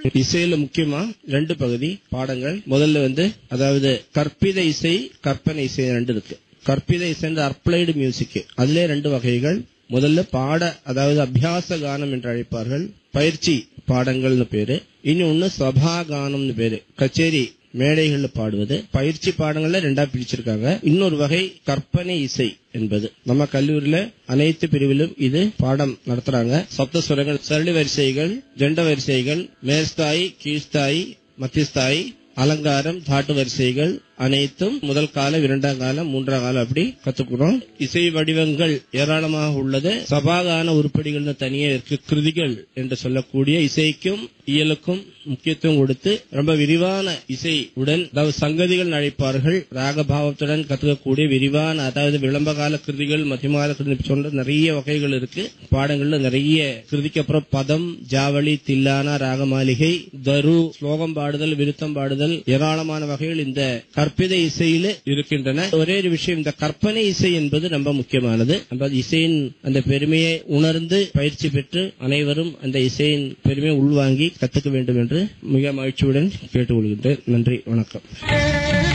இசையில முக்கியமா ரெண்டு பகுதி பாடங்கள் முதல்ல வந்து அதாவது கற்பித இசை கற்பனை இசை ரெண்டு இருக்கு கற்பித இசை அப்ளைடு மியூசிக் அதுல ரெண்டு வகைகள் முதல்ல பாட அதாவது அபியாச கானம் என்று அழைப்பார்கள் பயிற்சி பாடங்கள்னு பேரு இன்னொன்னு சபா கானம்னு பேரு கச்சேரி மேடைகள்ல பாடுவது பயிற்சி பாடங்கள்ல ரெண்டா பிரிச்சிருக்காங்க இன்னொரு வகை கற்பனை இசை என்பது நம்ம கல்லூரியில அனைத்து பிரிவிலும் இது பாடம் நடத்துறாங்க சப்தஸ்வரங்கள் சரளி வரிசைகள் ஜெண்ட வரிசைகள் மேல்ஸ்தாயி கீழ்ஸ்தாயி மத்தியஸ்தாயி அலங்காரம் தாட்டு வரிசைகள் அனைத்தும் முதல் காலம் இரண்டாம் காலம் மூன்றாம் காலம் அப்படி கத்துக்கிறோம் இசை வடிவங்கள் ஏராளமாக உள்ளது சபாகான உருப்படிகள்னு தனியே இருக்கு கிருதிகள் என்று சொல்லக்கூடிய இசைக்கும் இயலுக்கும் முக்கியத்துவம் கொடுத்து ரொம்ப விரிவான இசை உடன் அதாவது சங்கதிகள் அழைப்பார்கள் ராகபாவத்துடன் கத்துக்கக்கூடிய விரிவான அதாவது விளம்ப கால கிருதிகள் மத்தியமால கிருதி சொல்ற நிறைய வகைகள் இருக்கு பாடங்கள்ல நிறைய கிருதிக்கு அப்புறம் பதம் ஜாவளி தில்லானா ராகமாளிகை தரு ஸ்லோகம் பாடுதல் விருத்தம் பாடுதல் ஏராளமான வகைகள் இந்த கற்பித இசையில இருக்கின்றன ஒரே ஒரு விஷயம் இந்த கற்பனை இசை என்பது ரொம்ப முக்கியமானது நம்ம இசையின் அந்த பெருமையை உணர்ந்து பயிற்சி பெற்று அனைவரும் அந்த இசையின் பெருமையை உள்வாங்கி கத்துக்க வேண்டும் என்று மிக மகிழ்ச்சியுடன் கேட்டுக்கொள்கின்றேன் நன்றி வணக்கம்